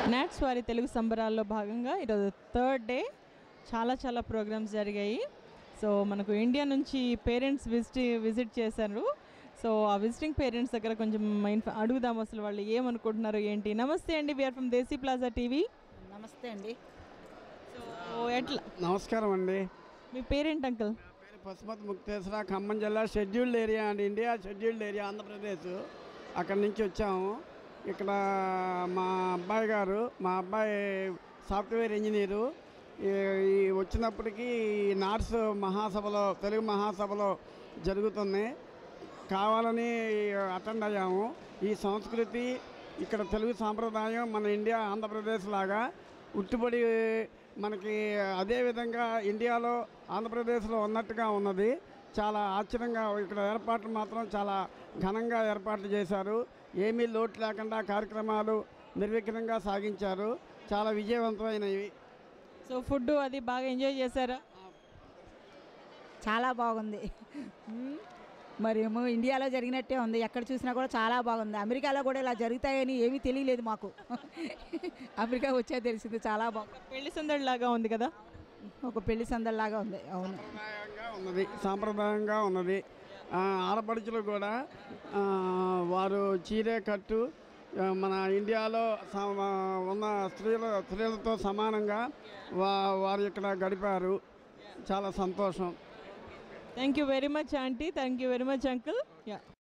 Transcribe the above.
NATS వారి తెలుగు సంబరాల్లో భాగంగా ఈరోజు థర్డ్ డే చాలా చాలా ప్రోగ్రామ్స్ జరిగాయి సో మనకు ఇండియా నుంచి పేరెంట్స్ విజిట్ విజిట్ చేశారు సో ఆ విజిటింగ్ పేరెంట్స్ దగ్గర కొంచెం ఇన్ఫ అడుగుదాం అసలు వాళ్ళు ఏమనుకుంటున్నారు ఏంటి నమస్తే అండి we're from Desi plaza TV నమస్తే అండి సో ఎట్లా నమస్కారం అండి మీ పేరెంట్ అంకుల్ నా పేరు పశుపతి ముక్తేశ్వర ఖమ్మం జిల్లా షెడ్యూల్డ్ ఏరియా అండి ఇండియా షెడ్యూల్డ్ ఏరియా ఆంధ్రప్రదేశ్ అక్కడి నుంచి వచ్చాము ఇక్కడ మా అబ్బాయి గారు మా అబ్బాయి సాఫ్ట్వేర్ ఇంజనీరు ఈ ఈ వచ్చినప్పటికీ ఈ నార్స్ మహాసభలో తెలుగు మహాసభలో జరుగుతుంది కావాలని అటెండ్ అయ్యాము ఈ సంస్కృతి ఇక్కడ తెలుగు సాంప్రదాయం మన ఇండియా ఆంధ్రప్రదేశ్ లాగా ఉట్టుబడి మనకి అదే విధంగా ఇండియాలో ఆంధ్రప్రదేశ్లో ఉన్నట్టుగా ఉన్నది చాలా ఆశ్చర్యంగా ఇక్కడ ఏర్పాట్లు మాత్రం చాలా ఘనంగా ఏర్పాట్లు చేశారు ఏమీ లోటు లేకుండా కార్యక్రమాలు నిర్విఘ్నంగా సాగించారు చాలా విజయవంతమైనవి సో ఫుడ్ అది బాగా ఎంజాయ్ చేశారా చాలా బాగుంది మ్మ్. మరి ఏమో ఇండియాలో జరిగినట్టే ఉంది ఎక్కడ చూసినా కూడా చాలా బాగుంది అమెరికాలో కూడా ఇలా జరుగుతాయని ఏమీ తెలియలేదు మాకు అమెరికా వచ్చే తెలిసింది చాలా బాగుంది పెళ్లి సందడి లాగా ఉంది కదా ఒక పెళ్లి సందడిలాగా ఉంది అవును సాంప్రదాయంగా ఉన్నది సాంప్రదాయంగా ఉన్నది ఆ, ఆడపడుచులు కూడా ఆ, వారు చీరే కట్టు ఆ, మన ఇండియాలో సమ- ఉన్న స్త్రీల స్త్రీలతో సమానంగా వా వారు ఇక్కడ గడిపారు చాలా సంతోషం thank you very much aunty thank you very much uncle yeah